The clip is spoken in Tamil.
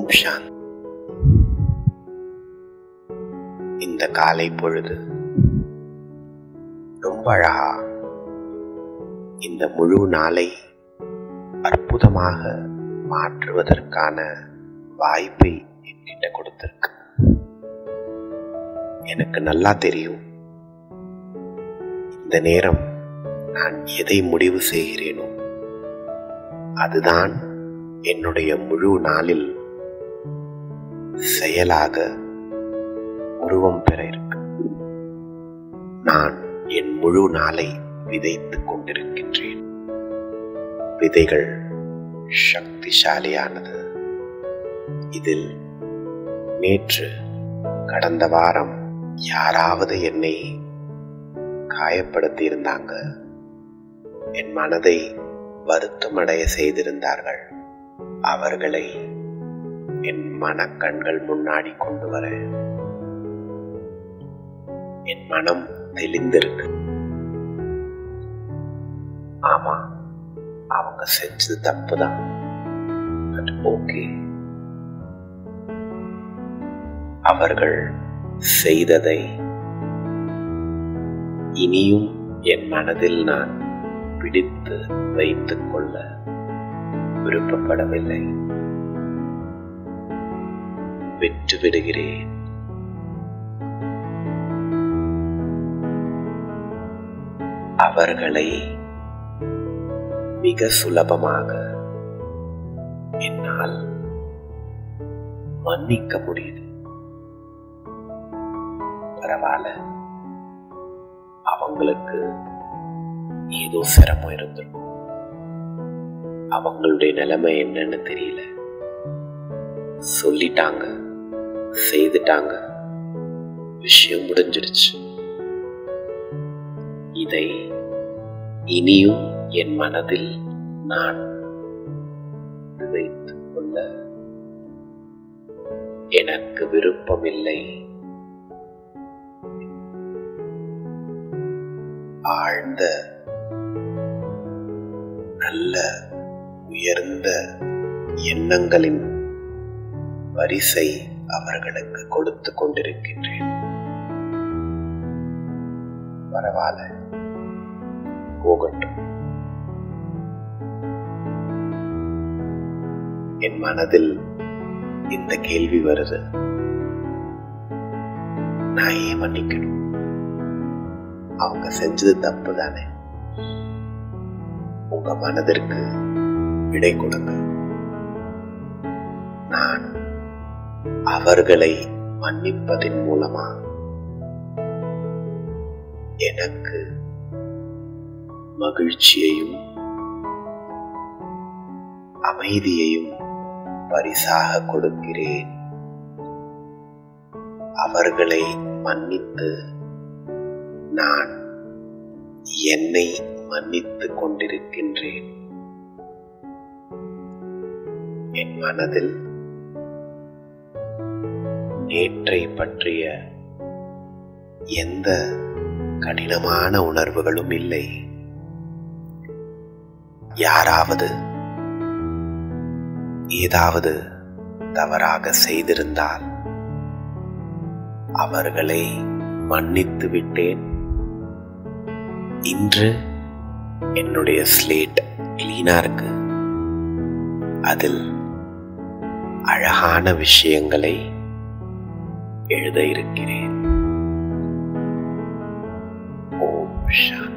ஓம் சாந்த் இந்த காலை பொழுது ரொம்ப அழகா இந்த முழு நாளை அற்புதமாக மாற்றுவதற்கான வாய்ப்பை என்கிட்ட கொடுத்திருக்கு எனக்கு நல்லா தெரியும் இந்த நேரம் நான் எதை முடிவு செய்கிறேனோ அதுதான் என்னுடைய முழு நாளில் செயலாக உருவம் பெற இருக்கு நான் என் முழு நாளை விதைத்துக் கொண்டிருக்கின்றேன் விதைகள் சக்திசாலியானது இதில் நேற்று கடந்த வாரம் யாராவது என்னை காயப்படுத்தி இருந்தாங்க என் மனதை வருத்தமடைய செய்திருந்தார்கள் அவர்களை என் மனக்கண்கள் முன்னாடி கொண்டு வர என் மனம் தெளிந்திருக்கு ஆமா அவங்க செஞ்சது தப்புதான் பட் ஓகே அவர்கள் செய்ததை இனியும் என் மனதில் நான் பிடித்து வைத்துக் கொள்ள விருப்பப்படவில்லை விட்டு விடுகிறேன் அவர்களை மிக சுலபமாக என்னால் மன்னிக்க முடியுது பரவாயில்ல அவங்களுக்கு ஏதோ சிரமம் இருந்திருக்கும் அவங்களுடைய நிலைமை என்னன்னு தெரியல சொல்லிட்டாங்க செய்துட்டாங்க விஷயம் முடிஞ்சிடுச்சு இதை இனியும் என் மனதில் நான் வைத்துக் கொள்ள எனக்கு விருப்பமில்லை ஆழ்ந்த நல்ல உயர்ந்த எண்ணங்களின் வரிசை அவர்களுக்கு கொடுத்து கொண்டிருக்கின்றேன் பரவாயில்ல போகட்டும் என் மனதில் இந்த கேள்வி வருது நான் ஏன் மன்னிக்கணும் அவங்க செஞ்சது தப்பு தானே உங்க மனதிற்கு விடை கொடுங்க நான் அவர்களை மன்னிப்பதின் மூலமா எனக்கு மகிழ்ச்சியையும் அமைதியையும் பரிசாக கொடுக்கிறேன் அவர்களை மன்னித்து நான் என்னை மன்னித்துக் கொண்டிருக்கின்றேன் என் மனதில் நேற்றை பற்றிய எந்த கடினமான உணர்வுகளும் இல்லை யாராவது ஏதாவது தவறாக செய்திருந்தால் அவர்களை மன்னித்து விட்டேன் இன்று என்னுடைய ஸ்லேட் கிளீனா இருக்கு அதில் அழகான விஷயங்களை எழுத இருக்கிறேன் ஓம் சாந்தி